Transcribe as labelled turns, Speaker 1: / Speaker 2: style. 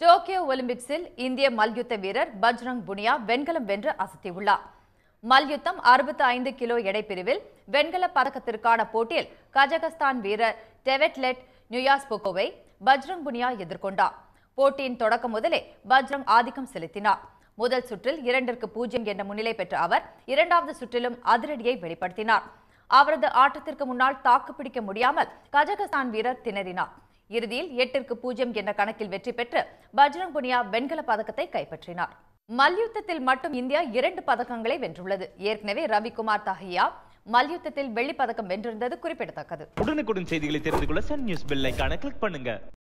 Speaker 1: Tokyo ஒலிம்பிக்ஸில் இந்திய மல்யுத்த வீரர் பஜ்ரங் புனியா வெண்கலம் வென்று அசத்தியுள்ளார் மல்யுத்தம் 65 ஐந்து கிலோ எடை பிரிவில் வெண்கல பதக்கத்திற்கான போட்டியில் கஜகஸ்தான் வீரர் டெவெட்லெட் நியூயாஸ்போகோவை பஜ்ரங் புனியா எதிர்கொண்டார் போட்டியின் தொடக்கம் முதலே பஜ்ரங் ஆதிக்கம் செலுத்தினார் முதல் சுற்றில் இரண்டிற்கு பூஜ்ஜியம் என்ற முன்னிலை பெற்ற அவர் இரண்டாவது சுற்றிலும் அதிரடியை வெளிப்படுத்தினார் அவரது ஆட்டத்திற்கு முன்னால் தாக்குப்பிடிக்க முடியாமல் கஜகஸ்தான் வீரர் திணறினார் இறுதியில் எட்டிற்கு பூஜ்ஜியம் என்ற கணக்கில் வெற்றி பெற்று பஜ்ரங் புனியா வெண்கல பதக்கத்தை கைப்பற்றினார் மல்யுத்தத்தில் மட்டும் இந்தியா இரண்டு பதக்கங்களை வென்றுள்ளது ஏற்கனவே ரவிக்குமார் தஹியா மல்யுத்தத்தில் வெள்ளிப் பதக்கம் வென்றிருந்தது குறிப்பிடத்தக்கது
Speaker 2: உடனுக்குடன் செய்திகளை தெரிந்து கொள்ள சன் நியூஸ் பெல் ஐகானை கிளிக் பண்ணுங்க